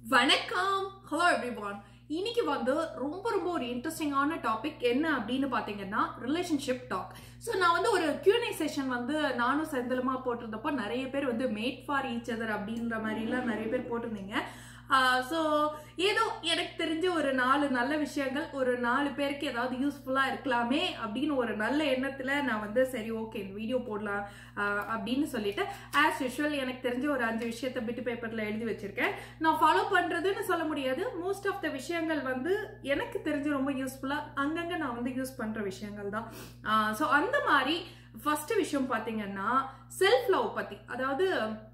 வணக்கம் hello everyone இன்னைக்கு வந்து ரொம்ப ரொம்ப ஒரு இன்ட்ரெஸ்டிங்கான டாபிக் என்ன அப்படின்னு பார்த்தீங்கன்னா ரிலேஷன்ஷிப் டாக் ஸோ நான் வந்து ஒரு Q&A செஷன் வந்து நானும் செந்திலுமா போட்டிருந்தப்போ நிறைய பேர் வந்து மேட் ஃபார் ஈச் அதர் அப்படின்ற மாதிரிலாம் நிறைய பேர் போட்டிருந்தீங்க ஸோ ஏதோ எனக்கு தெரிஞ்ச ஒரு நாலு நல்ல விஷயங்கள் ஒரு நாலு பேருக்கு ஏதாவது யூஸ்ஃபுல்லாக இருக்கலாமே அப்படின்னு ஒரு நல்ல எண்ணத்தில் நான் வந்து சரி ஓகே இந்த வீடியோ போடலாம் ஆஹ் அப்படின்னு சொல்லிட்டு ஆஸ் யூஷுவல் எனக்கு தெரிஞ்ச ஒரு அஞ்சு விஷயத்தை பிட்டு பேப்பரில் எழுதி வச்சிருக்கேன் நான் ஃபாலோ பண்ணுறதுன்னு சொல்ல முடியாது மோஸ்ட் ஆஃப் த விஷயங்கள் வந்து எனக்கு தெரிஞ்சு ரொம்ப யூஸ்ஃபுல்லாக அங்கங்கே நான் வந்து யூஸ் பண்ணுற விஷயங்கள் தான் ஸோ அந்த மாதிரி ஃபர்ஸ்ட் விஷயம் பார்த்தீங்கன்னா செல்ஃப் லவ் பற்றி அதாவது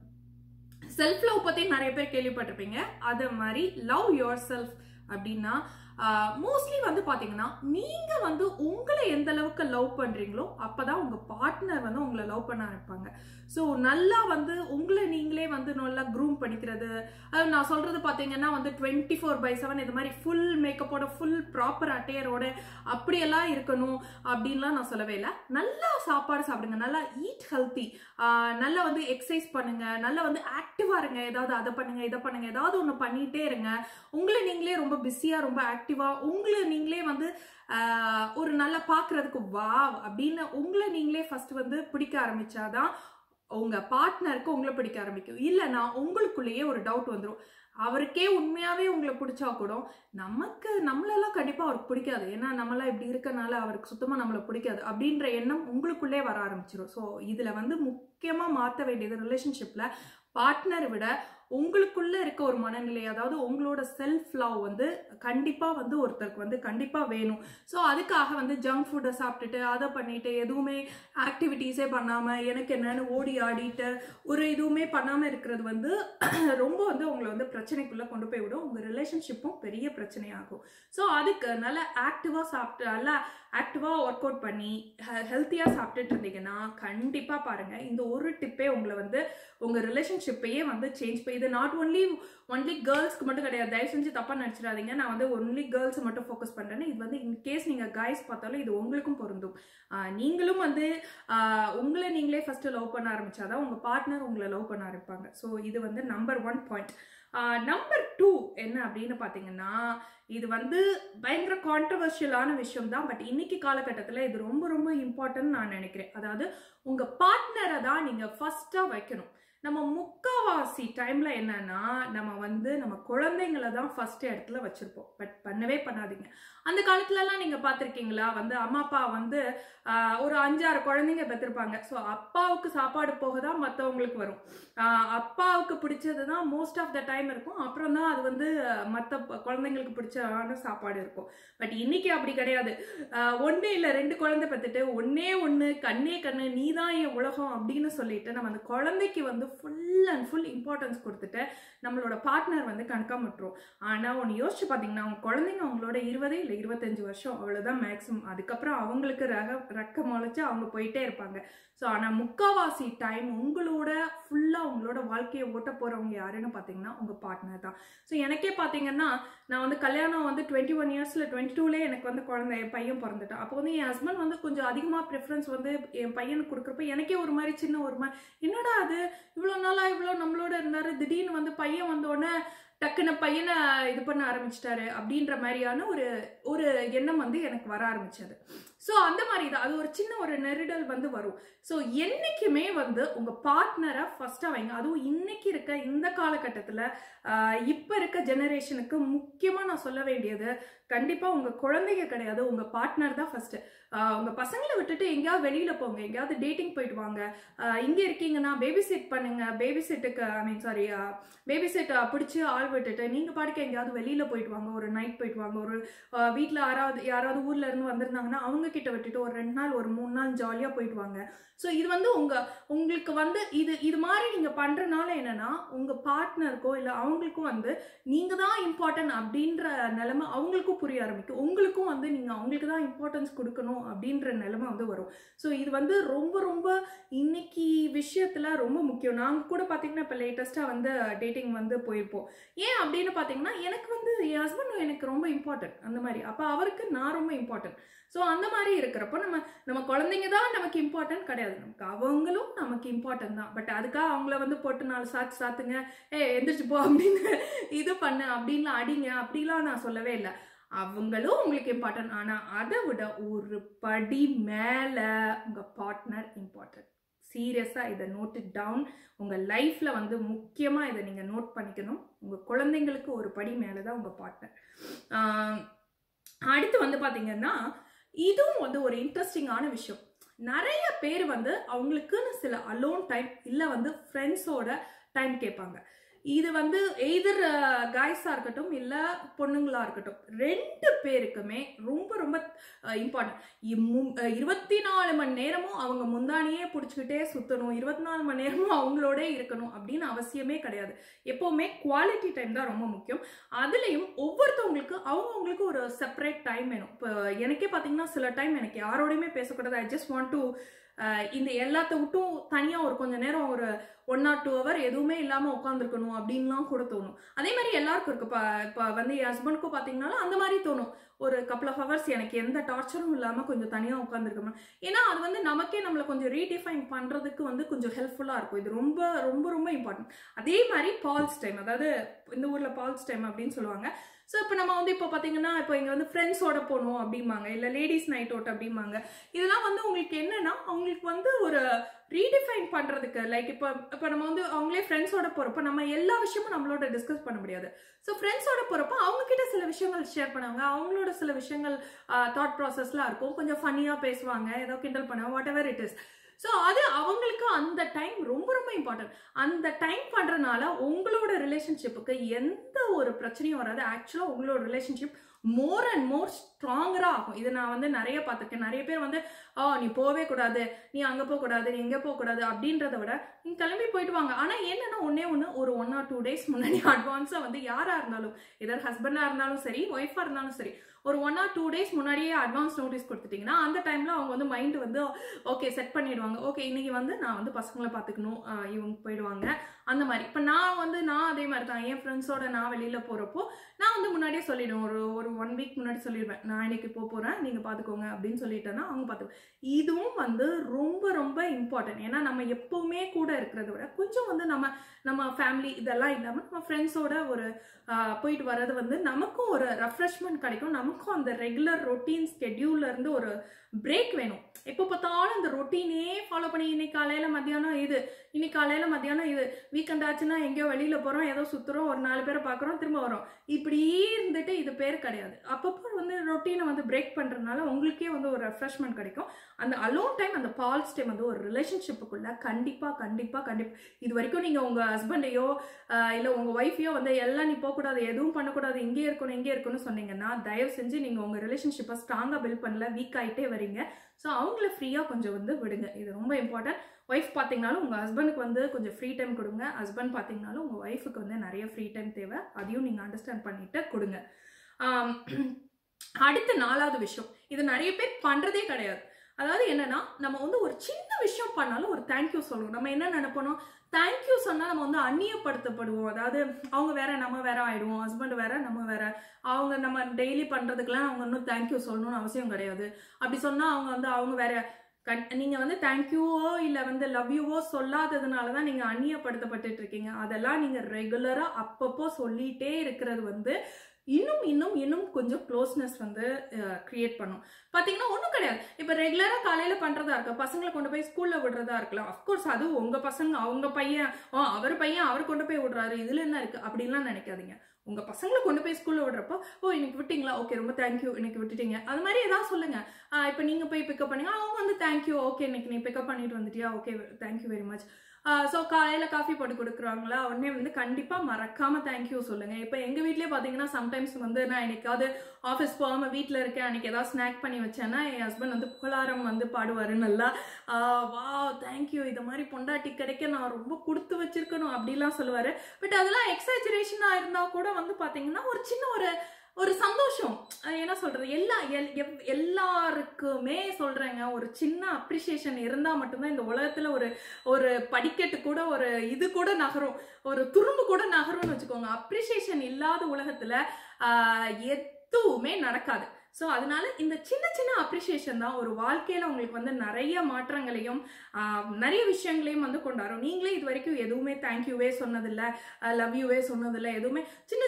செல்ஃப் லவ் பத்தி நிறைய பேர் கேள்விப்பட்டிருப்பீங்க அது மாதிரி லவ் யுவர் செல்ஃப் அப்படின்னா மோஸ்ட்லி வந்து பாத்தீங்கன்னா நீங்க வந்து உங்களை எந்த அளவுக்கு லவ் பண்றீங்களோ அப்பதான் உங்க பார்ட்னர் வந்து உங்களை லவ் பண்ண ஆரம்பிப்பாங்க ஸோ நல்லா வந்து உங்களை நீங்களே வந்து நல்லா க்ரூம் பண்ணிக்கிறது அது நான் சொல்றது பாத்தீங்கன்னா வந்து டுவெண்ட்டி ஃபோர் பை செவன் இது மாதிரி ஃபுல் மேக்கப்போட ஃபுல் ப்ராப்பர் அட்டையரோட அப்படியெல்லாம் இருக்கணும் அப்படின்லாம் நான் சொல்லவே இல்லை நல்லா சாப்பாடு சாப்பிடுங்க நல்லா ஈட் ஹெல்த்தி நல்லா வந்து எக்ஸசைஸ் பண்ணுங்க நல்லா வந்து ஆக்டிவா இருங்க ஏதாவது அதை பண்ணுங்க இதை பண்ணுங்க ஏதாவது ஒன்று பண்ணிட்டே இருங்க உங்களை நீங்களே ரொம்ப பிஸியா ரொம்ப ஆக்டிவா உங்களை நீங்களே வந்து ஆஹ், ஒரு நல்லா பார்க்கிறதுக்கு வாவ் அப்படின்னு உங்களை நீங்களே ஃபர்ஸ்ட் வந்து பிடிக்க ஆரம்பிச்சாதான் உங்க பார்ட்னருக்கு உங்களை பிடிக்க ஆரம்பிக்கும் இல்லைன்னா உங்களுக்குள்ளேயே ஒரு டவுட் வந்துடும் அவருக்கே உண்மையாவே உங்களை பிடிச்சா கூட நமக்கு நம்மளெல்லாம் கண்டிப்பா அவருக்கு பிடிக்காது ஏன்னா நம்மளாம் இப்படி இருக்கனால அவருக்கு சுத்தமா நம்மளை பிடிக்காது அப்படின்ற எண்ணம் உங்களுக்குள்ளே வர ஆரம்பிச்சிடும் ஸோ இதுல வந்து முக்கியமா மாற்ற வேண்டியது ரிலேஷன்ஷிப்ல பார்ட்னர் விட உங்களுக்குள்ள இருக்க ஒரு மனநிலை அதாவது உங்களோட செல்ஃப் லவ் வந்து கண்டிப்பா வந்து ஒருத்தருக்கு வந்து கண்டிப்பா வேணும் ஸோ அதுக்காக வந்து ஜங்க் ஃபுட்டை சாப்பிட்டுட்டு அதை பண்ணிட்டு எதுவுமே ஆக்டிவிட்டீஸே பண்ணாம எனக்கு என்னன்னு ஓடி ஆடிட்டு ஒரு இதுவுமே பண்ணாம இருக்கிறது வந்து ரொம்ப வந்து உங்களை வந்து பிரச்சனைக்குள்ள கொண்டு போய் விடும் உங்க ரிலேஷன்ஷிப்பும் பெரிய பிரச்சனையாகும் ஸோ அதுக்கு நல்லா ஆக்டிவா சாப்பிட்டு நல்லா ஆக்டிவா ஒர்க் அவுட் பண்ணி ஹெல்த்தியா சாப்பிட்டுட்டு இருந்தீங்கன்னா கண்டிப்பா பாருங்க இந்த ஒரு டிப்பே உங்களை வந்து உங்க ரிலேஷன்ஷிப்பையே வந்து சேஞ்ச் பண்ணி இது நாட் ஒன்லி ஒன்லி கேர்ள்ஸ்க்கு மட்டும் கிடையாது தயவு செஞ்சு தப்பா நினைச்சிடாதீங்க நான் வந்து ஒன்லி கேர்ள்ஸ் மட்டும் ஃபோக்கஸ் பண்றேன்னு இது வந்து இன்கேஸ் நீங்க கைஸ் பார்த்தாலும் இது உங்களுக்கும் பொருந்தும் ஆஹ் நீங்களும் வந்து ஆஹ் உங்களை நீங்களே ஃபர்ஸ்ட் லவ் பண்ண ஆரம்பிச்சாதான் உங்க பார்ட்னர் உங்களை லவ் பண்ண ஆரம்பிப்பாங்க ஸோ இது வந்து number one point number two என்ன அப்படின்னு பார்த்தீங்கன்னா இது வந்து பயங்கர கான்ட்ரவர்ஷியலான விஷயம் தான் பட் இன்னைக்கு காலகட்டத்தில் இது ரொம்ப ரொம்ப இம்பார்ட்டன்ட் நான் நினைக்கிறேன் அதாவது உங்க பார்ட்னரை தான் நீங்க ஃபர்ஸ்டா வைக்கணும் நம்ம முக்காவாசி டைம்ல என்னன்னா நம்ம வந்து நம்ம குழந்தைங்கள தான் ஃபர்ஸ்ட் இடத்துல வச்சிருப்போம் பட் பண்ணவே பண்ணாதீங்க அந்த காலத்துலலாம் நீங்க பார்த்துருக்கீங்களா வந்து அம்மா அப்பா வந்து ஆஹ், ஒரு அஞ்சாறு குழந்தைங்க பெற்றிருப்பாங்க ஸோ அப்பாவுக்கு சாப்பாடு போக தான் மற்றவங்களுக்கு வரும் ஆஹ், அப்பாவுக்கு பிடிச்சது தான் மோஸ்ட் ஆஃப் த டைம் இருக்கும் அப்புறம் தான் அது வந்து மற்ற குழந்தைங்களுக்கு பிடிச்சமான சாப்பாடு இருக்கும் பட் இன்னைக்கு அப்படி கிடையாது ஒன்னே இல்லை ரெண்டு குழந்தை பெற்றுட்டு ஒன்னே ஒன்று கண்ணே கண்ணு நீ தான் என் உலகம் அப்படின்னு சொல்லிட்டு நம்ம அந்த குழந்தைக்கு வந்து ஃபுல் அண்ட் ஃபுல் இம்பார்ட்டன்ஸ் கொடுத்துட்டு நம்மளோட பார்ட்னர் வந்து கணக்காம விட்டுரும் ஆனால் ஒன்று யோசிச்சு பார்த்தீங்கன்னா அவங்க குழந்தைங்க அவங்களோட இருபது இல்லை இருபத்தஞ்சு வருஷம் அவ்வளோதான் மேக்ஸிமம் அதுக்கப்புறம் அவங்களுக்கு ரக ரெக்க முளைச்சு அவங்க போயிட்டே இருப்பாங்க ஸோ ஆனால் முக்காவாசி டைம் உங்களோட ஃபுல்லாக உங்களோட வாழ்க்கையை ஓட்ட போகிறவங்க யாருன்னு பார்த்தீங்கன்னா உங்கள் பார்ட்னர் தான் ஸோ எனக்கே பார்த்தீங்கன்னா நான் வந்து கல்யாணம் வந்து டுவெண்ட்டி ஒன் இயர்ஸில் டுவெண்ட்டி டூலேயே எனக்கு வந்து குழந்தை என் பையன் பிறந்துட்டான் அப்போ வந்து என் ஹஸ்பண்ட் வந்து கொஞ்சம் அதிகமாக ப்ரிஃபரன்ஸ் வந்து என் பையனுக்கு கொடுக்குறப்ப எனக்கே ஒரு மாதிரி சின்ன ஒரு மாதிரி என்னடா அது இவ்வளோ நாளாக இவ்வளோ நம்மளோட இருந்தாரு திடீர்னு வந்து பையன் வந்த உடனே டக்குன்னு பையனை இது பண்ண ஆரம்பிச்சிட்டாரு அப்படின்ற மாதிரியான ஒரு ஒரு எண்ணம் வந்து எனக்கு வர ஆரம்பிச்சது ஸோ அந்த மாதிரி தான் அது ஒரு சின்ன ஒரு நெருடல் வந்து வரும் ஸோ என்னைக்குமே வந்து உங்க பார்ட்னரை ஃபர்ஸ்டா வைங்க அதுவும் இன்னைக்கு இருக்க இந்த காலகட்டத்தில் இப்போ இருக்க ஜெனரேஷனுக்கு முக்கியமாக நான் சொல்ல வேண்டியது கண்டிப்பா உங்க குழந்தைங்க கிடையாது உங்க பார்ட்னர் தான் ஃபர்ஸ்ட் உங்க பசங்களை விட்டுட்டு எங்கேயாவது வெளியில போங்க எங்கேயாவது டேட்டிங் போயிட்டு வாங்க ஆஹ் இங்க இருக்கீங்கன்னா பேபி செட் பண்ணுங்க பேபி செட்டுக்கு I mean sorry baby set பிடிச்சி ஆள் விட்டுட்டு நீங்க பாட்டுக்கு எங்கேயாவது வெளியில போயிட்டு வாங்க ஒரு நைட் போயிட்டு வாங்க ஒரு ஆஹ் வீட்ல யாராவது யாராவது ஊர்ல இருந்து வந்திருந்தாங்கன்னா அவங்க கிட்ட விட்டுட்டு ஒரு ரெண்டு நாள் ஒரு மூணு நாள் ஜாலியா போயிட்டு வாங்க ஸோ இது வந்து உங்க உங்களுக்கு வந்து இது இது மாதிரி நீங்க பண்றனால என்னன்னா உங்க பார்ட்னருக்கோ இல்ல அவங்களுக்கும் வந்து நீங்க தான் இம்பார்ட்டன்ட் அப்படின்ற நிலைமை அவங்களுக்கும் புரிய ஆரம்பிக்கும் உங்களுக்கும் வந்து நீங்க அவங்களுக்கு தான் இம்பார்ட்டன்ஸ் கொடுக்கணும் அப்படின்ற நிலைமை வந்து வரும் ஸோ இது வந்து ரொம்ப ரொம்ப இன்னைக்கு விஷயத்துல ரொம்ப முக்கியம் நாங்க கூட பாத்தீங்கன்னா இப்போ லேட்டஸ்டா வந்து டேட்டிங் வந்து போயிருப்போம் ஏன் அப்படின்னு பாத்தீங்கன்னா எனக்கு வந்து என் ஹஸ்பண்ட் எனக்கு ரொம்ப இம்பார்ட்டன்ட் அந்த மாதிரி அப்போ அவருக்கு நான் ரொம்ப இம்பார்ட்டன்ட் ஸோ அந்த மாதிரி இருக்கிறப்போ நம்ம நம்ம குழந்தைங்க தான் நமக்கு இம்பார்ட்டன்ட் கிடையாது நமக்கு அவங்களும் நமக்கு இம்பார்ட்டன்ட் தான் பட் அதுக்காக அவங்கள வந்து போட்டு நாலு சாத்து சாத்துங்க ஏ எந்திரிச்சு போ அப்படின்னு இது பண்ணு அப்படின்லாம் அடிங்க அப்படிலாம் நான் சொல்லவே இல்லை அவங்களும் உங்களுக்கு இம்பார்ட்டன்ட் ஆனா அதை விட ஒரு படி மேல உங்க பார்ட்னர் இம்பார்ட்டன்ட் சீரியஸா இதை நோட் டவுன் உங்க லைஃப்ல வந்து முக்கியமா இதை நீங்க நோட் பண்ணிக்கணும் உங்க குழந்தைங்களுக்கு ஒரு படி மேலதான் உங்க பார்ட்னர் அடுத்து வந்து பாத்தீங்கன்னா இதுவும் வந்து ஒரு இன்ட்ரெஸ்டிங்கான விஷயம் நிறைய பேர் வந்து அவங்களுக்குன்னு சில அலோன் டைம் இல்லை வந்து ஃப்ரெண்ட்ஸோட டைம் கேட்பாங்க இது வந்து எய்தர் காய்ஸாக இருக்கட்டும் இல்லை பொண்ணுங்களா இருக்கட்டும் ரெண்டு பேருக்குமே ரொம்ப ரொம்ப இம்பார்ட்டன்ட் இருபத்தி நாலு மணி நேரமும் அவங்க முந்தானியே பிடிச்சிக்கிட்டே சுற்றணும் இருபத்தி நாலு மணி நேரமும் அவங்களோட இருக்கணும் அப்படின்னு அவசியமே கிடையாது எப்போவுமே குவாலிட்டி டைம் தான் ரொம்ப முக்கியம் அதுலேயும் ஒவ்வொருத்தவங்களுக்கு அவங்கவுங்களுக்கு ஒரு செப்பரேட் டைம் வேணும் இப்போ எனக்கே பார்த்தீங்கன்னா சில டைம் எனக்கு யாரோடையுமே பேசக்கூடாது ஐ ஜஸ்ட் வாண்ட் டு இந்த எல்லாத்த விட்டும் தனியாக ஒரு கொஞ்ச நேரம் ஒரு ஒன் ஆர் டூ ஹவர் எதுவுமே இல்லாமல் உட்காந்துருக்கணும் அப்படின்லாம் கூட தோணும் அதே மாதிரி எல்லாருக்கும் இருக்கு இப்போ இப்போ வந்து என் ஹஸ்பண்டுக்கும் பார்த்தீங்கன்னாலும் அந்த மாதிரி தோணும் ஒரு கப்பல் ஆஃப் ஹவர்ஸ் எனக்கு எந்த டார்ச்சரும் இல்லாமல் கொஞ்சம் தனியாக உட்காந்துருக்கணும் ஏன்னா அது வந்து நமக்கே நம்மளை கொஞ்சம் ரீடிஃபைன் பண்ணுறதுக்கு வந்து கொஞ்சம் ஹெல்ப்ஃபுல்லாக இருக்கும் இது ரொம்ப ரொம்ப ரொம்ப இம்பார்ட்டன்ட் அதே மாதிரி பால்ஸ் டைம் அதாவது இந்த ஊரில் பால்ஸ் டைம் அப்படின்னு சொல்லுவாங்க ஸோ இப்போ நம்ம வந்து இப்போ பார்த்தீங்கன்னா இப்போ இங்கே வந்து ஃப்ரெண்ட்ஸோட போகணும் அப்படிம்பாங்க இல்லை லேடிஸ் நைட் அவுட் அப்படிம்பாங்க இதெல்லாம் வந்து உங்களுக்கு என்னன்னா அவங்களுக்கு வந்து ஒரு ரீடிஃபைன் பண்ணுறதுக்கு லைக் இப்போ இப்போ நம்ம வந்து அவங்களே ஃப்ரெண்ட்ஸோட போகிறப்ப நம்ம எல்லா விஷயமும் நம்மளோட டிஸ்கஸ் பண்ண முடியாது ஸோ ஃப்ரெண்ட்ஸோட போகிறப்ப அவங்க கிட்ட சில விஷயங்கள் ஷேர் பண்ணுவாங்க அவங்களோட சில விஷயங்கள் தாட் ப்ராசஸ்லாம் இருக்கும் கொஞ்சம் ஃபன்னியாக பேசுவாங்க ஏதோ கிண்டல் பண்ணுவாங்க whatever it is so அது அவங்களுக்கு அந்த டைம் ரொம்ப ரொம்ப இம்பார்ட்டன்ட் அந்த டைம் பண்ணுறதுனால உங்களோட ரிலேஷன்ஷிப்புக்கு எந்த ஒரு பிரச்சனையும் வராது ஆக்சுவலாக உங்களோட ரிலேஷன்ஷிப் மோர் அண்ட் மோர் ஸ்ட்ராங்கராக ஆகும் இது நான் வந்து நிறைய பார்த்துருக்கேன் நிறைய பேர் வந்து ஆ நீ போகவே கூடாது நீ அங்கே போகக்கூடாது நீ இங்கே போகக்கூடாது அப்படின்றத விட நீ கிளம்பி போயிட்டு வாங்க ஆனால் என்னன்னா ஒன்னே ஒன்று ஒரு ஒன் ஆர் டூ டேஸ் முன்னாடி அட்வான்ஸாக வந்து யாராக இருந்தாலும் எதர் ஹஸ்பண்டாக இருந்தாலும் சரி ஒய்ஃபாக இருந்தாலும் சரி ஒரு ஒன் ஆர் டூ டேஸ் முன்னாடியே அட்வான்ஸ் நோட்டீஸ் கொடுத்துட்டிங்கன்னா அந்த டைமில் அவங்க வந்து மைண்டு வந்து ஓகே செட் பண்ணிடுவாங்க ஓகே இன்னைக்கு வந்து நான் வந்து பசங்களை பார்த்துக்கணும் இவங்க போயிடுவாங்க அந்த மாதிரி இப்போ நான் வந்து நான் அதே மாதிரி தான் என் ஃப்ரெண்ட்ஸோட நான் வெளியில் போகிறப்போ நான் வந்து முன்னாடியே சொல்லிடுவேன் ஒரு ஒரு ஒன் வீக் முன்னாடி சொல்லிடுவேன் நான் இன்னைக்கு போக போகிறேன் நீங்கள் பார்த்துக்கோங்க அப்படின்னு சொல்லிட்டேன்னா அவங்க பார்த்துக்கோ இதுவும் வந்து ரொம்ப ரொம்ப இம்பார்ட்டன்ட் ஏன்னா நம்ம எப்போவுமே கூட இருக்கிறத விட கொஞ்சம் வந்து நம்ம நம்ம ஃபேமிலி இதெல்லாம் இல்லாமல் நம்ம ஃப்ரெண்ட்ஸோட ஒரு போயிட்டு வர்றது வந்து நமக்கும் ஒரு ரெஃப்ரெஷ்மெண்ட் கிடைக்கும் நமக்கும் அந்த ரெகுலர் ரொட்டீன் ஸ்கெட்யூல்ல இருந்து ஒரு பிரேக் வேணும் எப்போ பார்த்தாலும் இந்த ரொட்டீனே ஃபாலோ பண்ணி இன்னைக்கு காலையில மத்தியானம் இது இன்னைக்கு காலையில மத்தியானம் இது வீக்கெண்ட் ஆச்சுன்னா எங்கேயோ வெளியில போறோம் ஏதோ சுத்துறோம் ஒரு நாலு பேரை பார்க்குறோம் திரும்ப வரோம் இப்படியே இருந்துட்டு இது பேர் கிடையாது அப்பப்போ வந்து ரொட்டீனை வந்து பிரேக் பண்றதுனால உங்களுக்கே வந்து ஒரு ரெஃப்ரெஷ்மெண்ட் கிடைக்கும் அந்த அலோன் டைம் அந்த பால்ஸ் டைம் வந்து ஒரு ரிலேஷன்ஷிப்புக்குள்ள கண்டிப்பா கண்டிப்பா கண்டிப்பா இது வரைக்கும் நீங்க உங்க ஹஸ்பண்டையோ இல்ல உங்க ஒய்ஃபையோ வந்து எல்லாம் நீ போகக்கூடாது எதுவும் பண்ணக்கூடாது இங்கே இருக்கணும் இங்கே இருக்கணும்னு சொன்னீங்கன்னா தயவு செஞ்சு நீங்க உங்க ரிலேஷன்ஷிப்பை ஸ்ட்ராங்கா பில்ட் பண்ணல வீக் ஆயிட்டே வரீங்க ஸோ அவங்கள ஃப்ரீயாக கொஞ்சம் வந்து விடுங்க இது ரொம்ப இம்பார்ட்டன்ட் ஒய்ஃப் பார்த்தீங்கனாலும் உங்கள் ஹஸ்பண்டுக்கு வந்து கொஞ்சம் ஃப்ரீ டைம் கொடுங்க ஹஸ்பண்ட் பார்த்தீங்கனாலும் உங்கள் ஒய்ஃபுக்கு வந்து நிறைய ஃப்ரீ டைம் தேவை அதையும் நீங்கள் அண்டர்ஸ்டாண்ட் பண்ணிட்டு கொடுங்க அடுத்த நாலாவது விஷயம் இது நிறைய பேர் பண்ணுறதே கிடையாது அதாவது என்னன்னா நம்ம வந்து ஒரு சின்ன விஷயம் பண்ணாலும் ஒரு தேங்க்யூ சொல்லுவோம் நம்ம என்ன நினைப்போம் தேங்க்யூ சொன்னால் நம்ம வந்து அந்நியப்படுத்தப்படுவோம் அதாவது அவங்க வேற நம்ம வேற ஆயிடுவோம் ஹஸ்பண்ட் வேற நம்ம வேற அவங்க நம்ம டெய்லி பண்றதுக்கெல்லாம் அவங்க இன்னும் தேங்க்யூ சொல்லணும்னு அவசியம் கிடையாது அப்படி சொன்னா அவங்க வந்து அவங்க வேற கண் நீங்க வந்து தேங்க்யூவோ இல்ல வந்து லவ் யூவோ சொல்லாததுனால தான் நீங்க அந்நியப்படுத்தப்பட்டுட்டு இருக்கீங்க அதெல்லாம் நீங்க ரெகுலரா அப்பப்போ சொல்லிட்டே இருக்கிறது வந்து இன்னும் இன்னும் இன்னும் கொஞ்சம் க்ளோஸ்னஸ் வந்து கிரியேட் பண்ணும் பார்த்தீங்கன்னா ஒன்றும் கிடையாது இப்போ ரெகுலராக காலையில் பண்ணுறதா இருக்கு பசங்களை கொண்டு போய் ஸ்கூலில் விடுறதா இருக்கலாம் அஃப்கோர்ஸ் அது உங்கள் பசங்க அவங்க பையன் ஓ அவர் பையன் அவர் கொண்டு போய் விடுறாரு இதில் என்ன இருக்குது அப்படின்லாம் நினைக்காதீங்க உங்க பசங்களை கொண்டு போய் ஸ்கூல்ல விடுறப்போ ஓ இன்னைக்கு விட்டீங்களா ஓகே ரொம்ப தேங்க்யூ இன்னைக்கு விட்டுட்டீங்க அது மாதிரி ஏதாவது சொல்லுங்க இப்போ நீங்க போய் பிக்கப் பண்ணீங்க அவங்க வந்து தேங்க்யூ ஓகே இன்னைக்கு நீ பிக்கப் பண்ணிட்டு வந்துட்டியா okay thank you very much so காலையில் காஃபி போட்டு கொடுக்குறாங்களா உடனே வந்து கண்டிப்பாக மறக்காமல் தேங்க்யூ சொல்லுங்கள் இப்போ எங்கள் வீட்லேயே பார்த்தீங்கன்னா சம்டைம்ஸ் வந்து நான் என்னைக்காவது ஆஃபீஸ் போகாமல் வீட்டில் இருக்கேன் அன்றைக்கி ஏதாவது ஸ்நாக் பண்ணி வச்சேன்னா என் ஹஸ்பண்ட் வந்து புகழாரம் வந்து பாடுவார் நல்லா வா தேங்க்யூ இது மாதிரி பொண்டாட்டி கிடைக்க நான் ரொம்ப கொடுத்து வச்சிருக்கணும் அப்படிலாம் சொல்லுவார் பட் அதெல்லாம் எக்ஸாஜுரேஷனாக இருந்தால் கூட வந்து பார்த்தீங்கன்னா ஒரு சின்ன ஒரு ஒரு சந்தோஷம் என்ன சொல்றது எல்லா எல்லாருக்குமே சொல்றேங்க ஒரு சின்ன அப்ரிசியேஷன் இருந்தா மட்டும்தான் இந்த உலகத்துல ஒரு ஒரு படிக்கட்டு கூட ஒரு இது கூட நகரும் ஒரு துரும்பு கூட நகரும்னு வச்சுக்கோங்க அப்ரிசியேஷன் இல்லாத உலகத்துல எதுவுமே நடக்காது ஸோ அதனால இந்த சின்ன சின்ன அப்ரிசியேஷன் தான் ஒரு வாழ்க்கையில உங்களுக்கு வந்து நிறைய மாற்றங்களையும் நிறைய விஷயங்களையும் வந்து கொண்டாடும் நீங்களே இது வரைக்கும் எதுவுமே தேங்க்யூவே சொன்னதில்லை லவ் யூவே சொன்னதில்லை எதுவுமே சின்ன சின்னது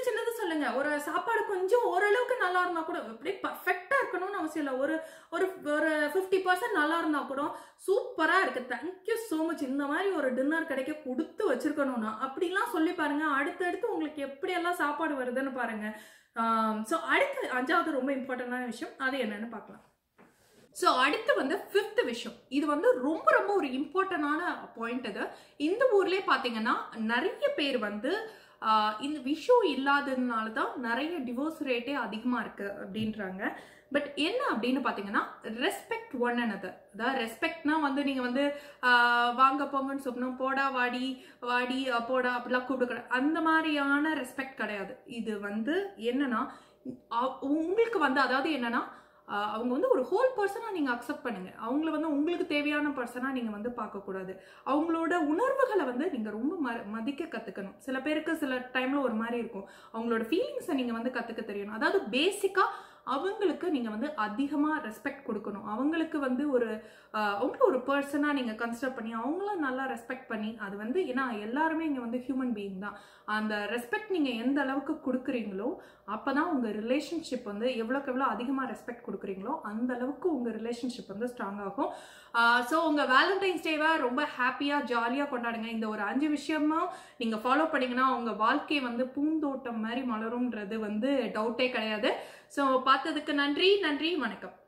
சொல்லுங்க ஒரு சாப்பாடு கொஞ்சம் ஓரளவுக்கு நல்லா இருந்தா கூட அப்படியே பர்ஃபெக்டா இருக்கணும்னு அவசியம் இல்லை ஒரு ஒரு ஒரு ஃபிஃப்டி பர்சன்ட் நல்லா இருந்தா கூட சூப்பரா இருக்கு தேங்க்யூ ஸோ மச் இந்த மாதிரி ஒரு டின்னர் கிடைக்க கொடுத்து வச்சிருக்கணும்னா அப்படிலாம் சொல்லி பாருங்க அடுத்தடுத்து உங்களுக்கு எப்படியெல்லாம் சாப்பாடு வருதுன்னு பாருங்க ஸோ அடுத்து அஞ்சாவது ரொம்ப இம்பார்ட்டண்டான விஷயம் அது என்னன்னு பார்க்கலாம் ஸோ அடுத்து வந்து ஃபிஃப்த் விஷயம் இது வந்து ரொம்ப ரொம்ப ஒரு இம்பார்ட்டண்டான பாயிண்ட் இது இந்த ஊர்லேயே பார்த்தீங்கன்னா நிறைய பேர் வந்து ஆஹ், இந்த விஷயம் இல்லாததுனால தான் நிறைய டிவோர்ஸ் ரேட்டே அதிகமாக இருக்கு அப்படின்றாங்க பட் என்ன அப்படின்னு பார்த்தீங்கன்னா ரெஸ்பெக்ட் ஒன் another அதாவது ரெஸ்பெக்ட்னா வந்து நீங்கள் வந்து ஆஹ், வாங்க போங்கன்னு சொல்லணும் போடா வாடி வாடி அஹ், போடா அப்படிலாம் கூப்பிடக்கூடாது அந்த மாதிரியான ரெஸ்பெக்ட் கிடையாது இது வந்து என்னன்னா அ- உங்களுக்கு வந்து அதாவது என்னன்னா ஆஹ் அவங்க வந்து ஒரு ஹோல் பர்சனாக நீங்கள் அக்செப்ட் பண்ணுங்க அவங்கள வந்து உங்களுக்கு தேவையான பர்சனாக நீங்கள் வந்து பார்க்கக்கூடாது அவங்களோட உணர்வுகளை வந்து நீங்கள் ரொம்ப ம மதிக்க கற்றுக்கணும் சில பேருக்கு சில டைமில் ஒரு மாதிரி இருக்கும் அவங்களோட ஃபீலிங்ஸை நீங்கள் வந்து கற்றுக்க தெரியணும் அதாவது பேசிக்காக அவங்களுக்கு நீங்கள் வந்து அதிகமாக ரெஸ்பெக்ட் கொடுக்கணும் அவங்களுக்கு வந்து ஒரு ஆஹ் அவங்கள ஒரு பர்சனாக நீங்கள் கன்சிடர் பண்ணி அவங்கள நல்லா ரெஸ்பெக்ட் பண்ணி அது வந்து ஏன்னா எல்லாருமே இங்கே வந்து ஹியூமன் பீயிங் தான் அந்த ரெஸ்பெக்ட் நீங்கள் எந்த அளவுக்கு கொடுக்குறீங்களோ அப்போ தான் உங்கள் ரிலேஷன்ஷிப் வந்து எவ்வளோக்கு எவ்வளோ அதிகமாக ரெஸ்பெக்ட் கொடுக்குறீங்களோ அந்த அளவுக்கு உங்கள் ரிலேஷன்ஷிப் வந்து ஸ்ட்ராங் ஆகும் ஸோ உங்கள் வேலண்டைன்ஸ் டேவை ரொம்ப ஹாப்பியாக ஜாலியாக கொண்டாடுங்க இந்த ஒரு அஞ்சு விஷயமும் நீங்கள் ஃபாலோ பண்ணீங்கன்னா உங்கள் வாழ்க்கை வந்து பூந்தோட்டம் மாதிரி மலரும்ன்றது வந்து டவுட்டே கிடையாது ஸோ பார்த்ததுக்கு நன்றி நன்றி வணக்கம்